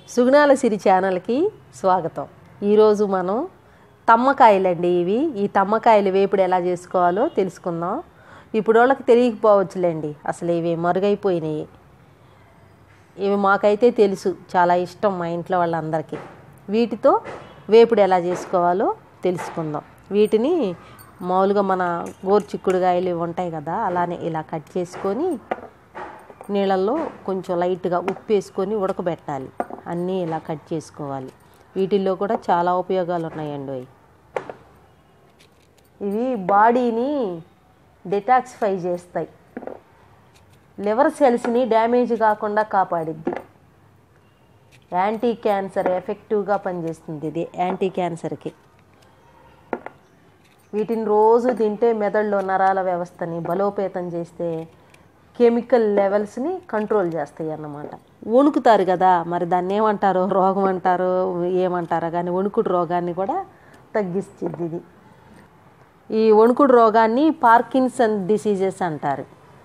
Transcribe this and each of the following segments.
సుగుణాల సిరి ఛానల్కి స్వాగతం ఈరోజు మనం తమ్మకాయలండి ఇవి ఈ తమ్మకాయలు వేపుడు ఎలా చేసుకోవాలో తెలుసుకుందాం ఇప్పుడు వాళ్ళకి తెలియకపోవచ్చులేండి అసలు ఇవి మరుగైపోయినాయి ఇవి మాకైతే తెలుసు చాలా ఇష్టం మా ఇంట్లో వాళ్ళందరికీ వీటితో వేపుడు ఎలా చేసుకోవాలో తెలుసుకుందాం వీటిని మామూలుగా మన గోరుచిక్కుడుగాయలు ఇవి ఉంటాయి కదా అలానే ఇలా కట్ చేసుకొని నీళ్ళల్లో కొంచెం లైట్గా ఉప్పు వేసుకొని ఉడకబెట్టాలి అన్నీ ఇలా కట్ చేసుకోవాలి వీటిల్లో కూడా చాలా ఉపయోగాలు ఉన్నాయండి అవి ఇవి బాడీని డిటాక్సిఫై చేస్తాయి లివర్ సెల్స్ని డ్యామేజ్ కాకుండా కాపాడిద్ది యాంటీ క్యాన్సర్ ఎఫెక్టివ్గా పనిచేస్తుంది ఇది యాంటీ క్యాన్సర్కి వీటిని రోజు తింటే మెదడులో నరాల వ్యవస్థని బలోపేతం చేస్తే కెమికల్ లెవెల్స్ని కంట్రోల్ చేస్తాయి అన్నమాట వణుకుతారు కదా మరి దాన్ని ఏమంటారో రోగం అంటారో ఏమంటారో కానీ వణుకుడు రోగాన్ని కూడా తగ్గిస్తుంది ఇది ఈ వణుకుడు రోగాన్ని పార్కిన్సన్ డిసీజెస్ అంటారు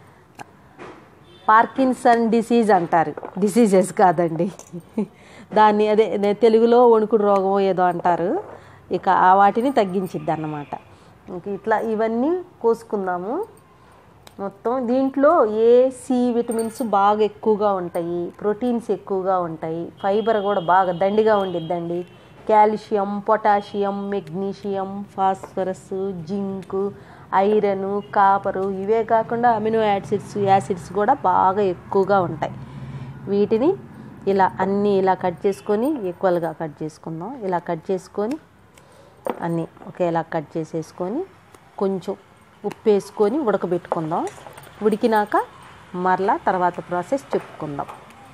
పార్కిన్సన్ డిసీజ్ అంటారు డిసీజెస్ కాదండి దాన్ని అదే నే- తెలుగులో వణుకుడు రోగం ఏదో అంటారు ఇక ఆ వాటిని తగ్గించిద్ది అన్నమాట ఇంక ఇట్లా ఇవన్నీ కోసుకుందాము మొత్తం దీంట్లో ఏ సి విటమిన్స్ బాగా ఎక్కువగా ఉంటాయి ప్రోటీన్స్ ఎక్కువగా ఉంటాయి ఫైబర్ కూడా బాగా దండిగా ఉండిద్దండి calcium potassium magnesium phosphorus zinc iron copper ఇవే కాకుండా అమినో యాసిడ్స్ యాసిడ్స్ కూడా బాగా ఎక్కువగా ఉంటాయి వీటిని ఇలా అన్నీ ఇలా కట్ చేసుకొని ఈక్వల్గా కట్ చేసుకుందాం ఇలా కట్ చేసుకొని అన్నీ ఒకేలా కట్ చేసేసుకొని కొంచెం ఉప్పు వేసుకొని ఉడకబెట్టుకుందాం ఉడికినాక మరలా తర్వాత ప్రాసెస్ చెప్పుకుందాం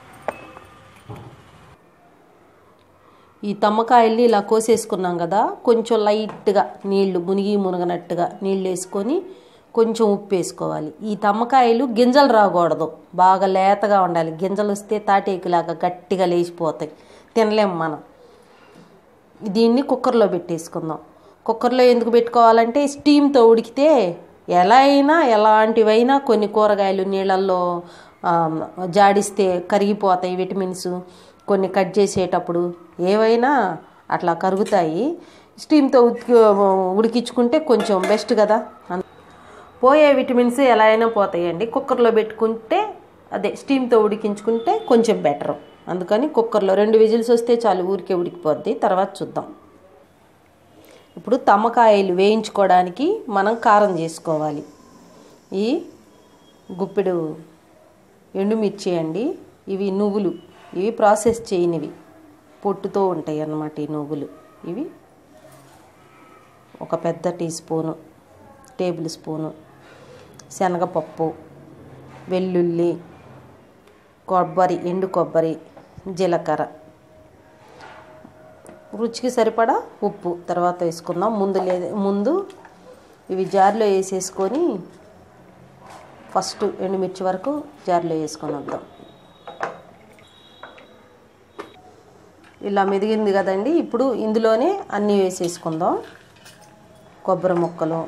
ఈ తమ్మకాయల్ని ఇలా కోసేసుకున్నాం కదా కొంచెం లైట్గా నీళ్లు మునిగి మునగనట్టుగా నీళ్ళు వేసుకొని కొంచెం ఉప్పు వేసుకోవాలి ఈ తమ్మకాయలు గింజలు రాకూడదు బాగా లేతగా ఉండాలి గింజలు వస్తే తాటేకులాగా గట్టిగా లేచిపోతాయి తినలేం మనం దీన్ని కుక్కర్లో పెట్టేసుకుందాం కుక్కర్లో ఎందుకు పెట్టుకోవాలంటే స్టీమ్తో ఉడికితే ఎలా అయినా ఎలాంటివైనా కొన్ని కూరగాయలు నీళ్ళల్లో ఆ, జాడిస్తే కరిగిపోతాయి విటమిన్స్ కొన్ని కట్ చేసేటప్పుడు ఏవైనా అట్లా కరుగుతాయి స్టీమ్తో ఉతికి ఉడికించుకుంటే కొంచెం బెస్ట్ కదా అన్- పోయే విటమిన్స్ ఎలా అయినా పోతాయండి కుక్కర్లో పెట్టుకుంటే అదే స్టీమ్తో ఉడికించుకుంటే కొంచెం బెటర్ అందుకని కుక్కర్లో రెండు విజిల్స్ వస్తే చాలు ఊరికే ఉడికిపోద్ది తర్వాత చూద్దాం ఇప్పుడు తమ్మకాయలు వేయించుకోవడానికి మనం కారం చేసుకోవాలి ఈ గుప్పెడు ఎండుమిర్చి అండి ఇవి నువ్వులు ఇవి ప్రాసెస్ చేయనివి పొట్టుతో ఉంటాయి అన్నమాట ఈ నువ్వులు ఇవి ఒక పెద్ద టీ స్పూను టేబుల్ స్పూను శనగపప్పు వెల్లుల్లి కొబ్బరి ఎండు కొబ్బరి జీలకర్ర రుచికి సరిపడా ఉప్పు తర్వాత వేసుకుందాం ముందు లేదు ముందు ఇవి జార్లో వేసేసుకొని ఫస్ట్ ఎండుమిర్చి వరకు జార్లో వేసుకొని వద్దాం ఇలా మెదిగింది కదండి ఇప్పుడు ఇందులోనే అన్నీ వేసేసుకుందాం కొబ్బరి ముక్కలు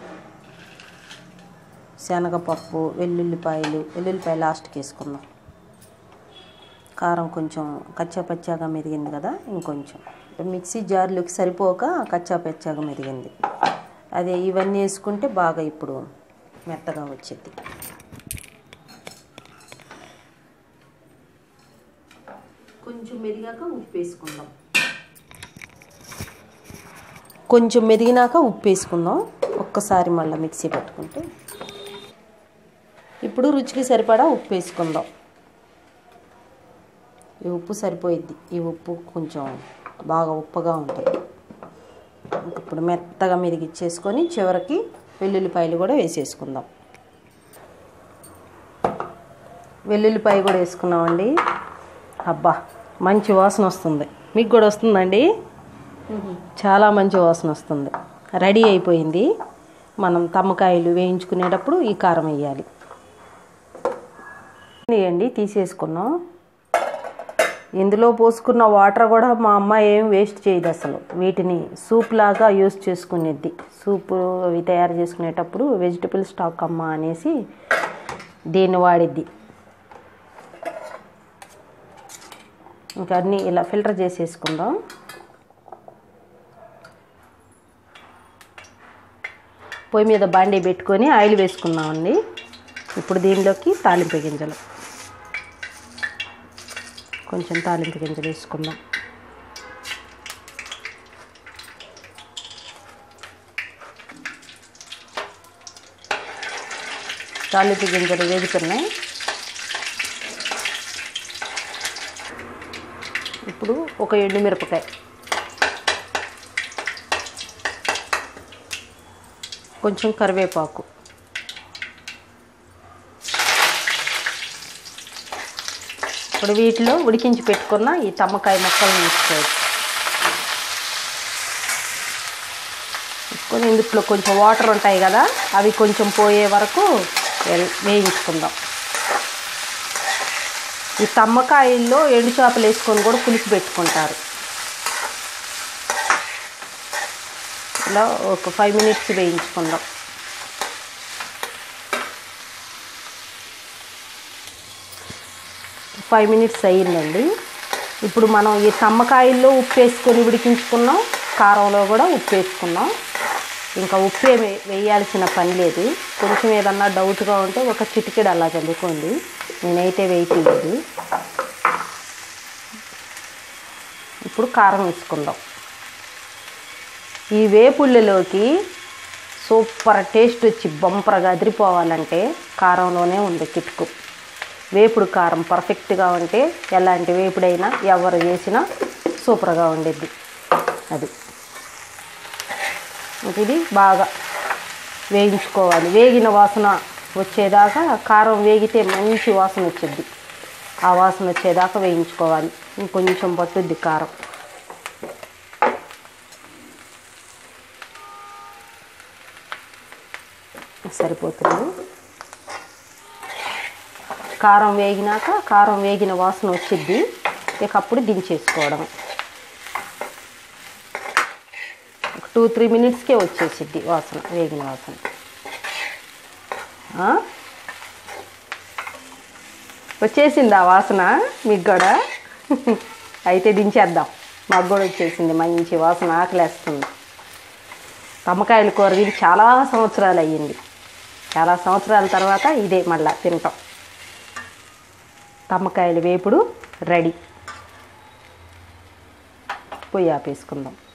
శనగపప్పు వెల్లుల్లిపాయలు వెల్లుల్లిపాయ లాస్ట్కి వేసుకుందాం కారం కొంచెం కచ్చా పచ్చాగా మెదిగింది కదా ఇంకొంచెం మిక్సీ జార్లోకి సరిపోక కచ్చా పచ్చాగా మెదిగింది అదే ఇవన్నీ వేసుకుంటే బాగా ఇప్పుడు మెత్తగా వచ్చింది కొంచెం మెదిగాక ఉప్పు వేసుకుందాం కొంచెం మెదిగినాక ఉప్పు వేసుకుందాం ఒక్కసారి మళ్ళీ మిక్సీ పట్టుకుంటే ఇప్పుడు రుచికి సరిపడా ఉప్పు వేసుకుందాం ఈ ఉప్పు సరిపోయిద్ది ఈ ఉప్పు కొంచెం బాగా ఉప్పగా ఉంటుంది ఇప్పుడు మెత్తగా మెదిగిచ్చేసుకొని చివరికి వెల్లుల్లిపాయలు కూడా వేసేసుకుందాం వెల్లుల్లిపాయ కూడా వేసుకున్నామండి అబ్బా మంచి వాసన వస్తుంది మీకు కూడా వస్తుందండి చాలా మంచి వాసన వస్తుంది రెడీ అయిపోయింది మనం తమ్మకాయలు వేయించుకునేటప్పుడు ఈ కారం వేయాలి వేయండి తీసేసుకున్నాం ఇందులో పోసుకున్న వాటర్ కూడా మా అమ్మ ఏం వేస్ట్ చేయదు అసలు వీటిని సూప్ లాగా యూస్ చేసుకునేది సూప్ అవి తయారు చేసుకునేటప్పుడు వెజిటబుల్ స్టాక్ అమ్మ అనేసి దీన్ని వాడిద్ది ఇంకా అన్నీ ఇలా ఫిల్టర్ చేసేసుకుందాం పొయ్యి మీద బాండీ పెట్టుకొని ఆయిల్ వేసుకుందామండి ఇప్పుడు దీనిలోకి తాలింపు గింజలు కొంచెం తాలింపు గింజలు వేసుకుందాం తాలింపు గింజలు వేగుతున్నాయి ఇప్పుడు ఒక ఎండుమిరపకాయ కొంచెం కరివేపాకు ఇప్పుడు వీటిలో ఉడికించి పెట్టుకున్న ఈ తమ్మకాయ ముక్కలను వేసుకోవచ్చు వేసుకొని ఇందులో కొంచెం వాటర్ ఉంటాయి కదా అవి కొంచెం పోయే వరకు వే- వేయించుకుందాం ఈ తమ్మకాయల్లో ఎండు చేపలు వేసుకొని కూడా పులుసు పెట్టుకుంటారు ఇలా ఒక ఫైవ్ మినిట్స్ వేయించుకుందాం ఫైవ్ మినిట్స్ అయ్యిందండి ఇప్పుడు మనం ఈ తమ్మకాయల్లో ఉప్పు వేసుకొని ఉడికించుకున్నాం కారంలో కూడా ఉప్పు వేసుకున్నాం ఇంకా ఉప్పు ఏమి వేయాల్సిన పని లేదు కొంచెం ఏదన్నా డౌట్గా ఉంటే ఒక చిటికెడు అలా చల్లుకోండి నేనైతే వేయట్లేదు ఇప్పుడు కారం వేసుకుందాం ఈ వేపుళ్ళలోకి సూపర్ టేస్ట్ వచ్చి బంపరగా అదిరిపోవాలంటే కారంలోనే ఉంది కిటుకు వేపుడు కారం పర్ఫెక్ట్గా ఉంటే ఎలాంటి వేపుడైనా ఎవరు చేసినా సూపర్గా ఉండిద్ది అది ఇంక ఇది బాగా వేయించుకోవాలి వేగిన వాసన వచ్చేదాకా కారం వేగితే మంచి వాసన వచ్చింది ఆ వాసన వచ్చేదాకా వేయించుకోవాలి ఇంకొంచెం పట్టుద్ది కారం సరిపోతుంది కారం వేగినాక కారం వేగిన వాసన వచ్చిద్ది ఇక అప్పుడు దించేసుకోవడం ఒక టూ త్రీ మినిట్స్కే వచ్చేసిద్ది వాసన వేగిన వాసన ఆ? వచ్చేసింది ఆ వాసన మీకు కూడా అయితే దించేద్దాం మాకు కూడా వచ్చేసింది మంచి వాసన ఆకలేస్తుంది తమ్మకాయల కూర ఇది చాలా సంవత్సరాలు అయ్యింది చాలా సంవత్సరాల తర్వాత ఇదే మళ్ళా తింటాం తమ్మకాయల వేపుడు రెడీ పొయ్యి ఆపేసుకుందాం